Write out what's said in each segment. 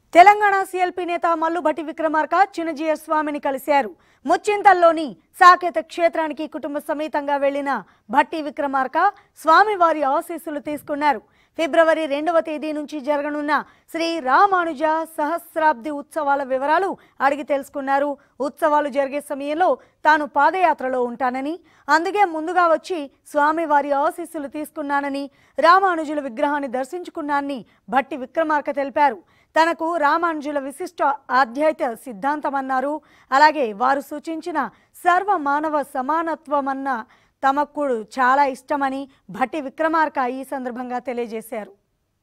Telangana CLP నేత మల్లుభట్టి విక్రమార్క చిన్నజీయ స్వామిని కలిశారు ముచ్చింతల్లోని సాకేత క్షేత్రానికి కుటుంబ సమేతంగా వెళ్లిన భట్టి విక్రమార్క స్వామివారి ఆశీస్సులు తీసుకున్నారు ఫిబ్రవరి రెండవ తేదీ నుంచి జరగనున్న శ్రీ రామానుజ సహస్రాబ్ది ఉత్సవాల వివరాలు అడిగి తెలుసుకున్నారు ఉత్సవాలు జరిగే సమయంలో తాను పాదయాత్రలో ఉంటానని అందుకే ముందుగా వచ్చి స్వామివారి ఆశీస్సులు తీసుకున్నానని రామానుజుల విగ్రహాన్ని దర్శించుకున్నానని భట్టి విక్రమార్క తెలిపారు తనకు రామానుజుల విశిష్ట ఆధ్యాత్మ సిద్ధాంతమన్నారు అలాగే వారు సూచించిన సర్వ మానవ సమానత్వమన్న తమకు చాలా ఇష్టమని భట్టి విక్రమార్క ఈ సందర్భంగా తెలియజేశారు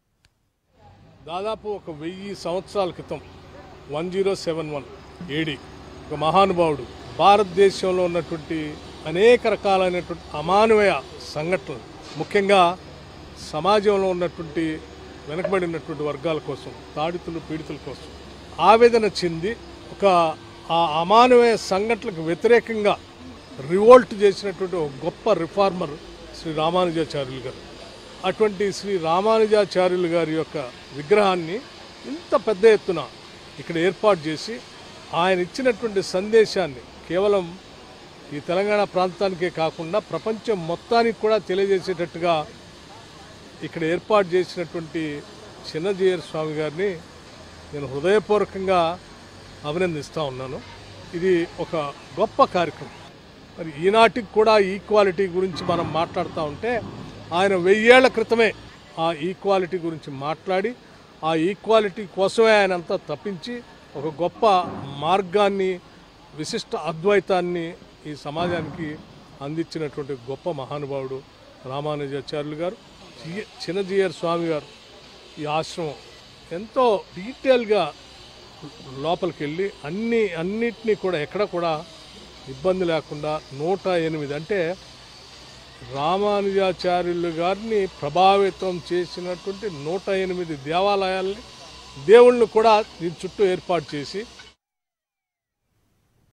దాదాపు ఒక వెయ్యి సంవత్సరాల క్రితం one zero seven one AD ఒక మహానుభావుడు భారతదేశంలో ఉన్నటువంటి అనేక రకాలైనటువంటి అమానవీయ సంఘటనలు ముఖ్యంగా సమాజంలో ఉన్నటువంటి వెనకబడినటువంటి వర్గాల కోసం తాడితులు పీడితుల కోసం ఆవేదన చెంది ఒక ఆ అమానవీయ సంఘటనలకు వ్యతిరేకంగా రివోల్ట్ చేసినటువంటి ఒక గొప్ప రిఫార్మర్ శ్రీ రామానుజాచార్యులు గారు అటువంటి శ్రీ రామానుజాచార్యులు గారి యొక్క విగ్రహాన్ని ఇంత పెద్ద ఎత్తున ఇక్కడ ఏర్పాటు చేసి ఆయన ఇచ్చినటువంటి సందేశాన్ని కేవలం ఈ తెలంగాణ ప్రాంతానికే కాకుండా ప్రపంచం మొత్తానికి కూడా తెలియజేసేటట్టుగా ఇక్కడ ఏర్పాటు చేసినటువంటి చిన్నజీయర్ స్వామి గారిని నేను హృదయపూర్వకంగా అభినందిస్తూ ఉన్నాను ఇది ఒక గొప్ప కార్యక్రమం మరి ఈనాటికి కూడా ఈక్వాలిటీ గురించి మనం మాట్లాడుతూ ఉంటే ఆయన వెయ్యేళ్ల క్రితమే ఆ ఈక్వాలిటీ గురించి మాట్లాడి ఆ ఈక్వాలిటీ కోసమే ఆయన అంతా తప్పించి ఒక గొప్ప మార్గాన్ని విశిష్ట అద్వైతాన్ని ఈ సమాజానికి అందించినటువంటి గొప్ప మహానుభావుడు రామానుజాచార్యులు గారు చి- చిన్నజీయర్ స్వామి గారు ఈ ఆశ్రమం ఎంతో డీటెయిల్గా లోపలికి వెళ్ళి అన్ని అన్నిటినీ కూడా ఎక్కడ కూడా ఇబ్బంది లేకుండా నూట ఎనిమిది అంటే రామానుజాచార్యులు గారిని ప్రభావితం చేసినటువంటి నూట ఎనిమిది దేవాలయాల్ని దేవుళ్ళను కూడా దీని చుట్టూ ఏర్పాటు చేసి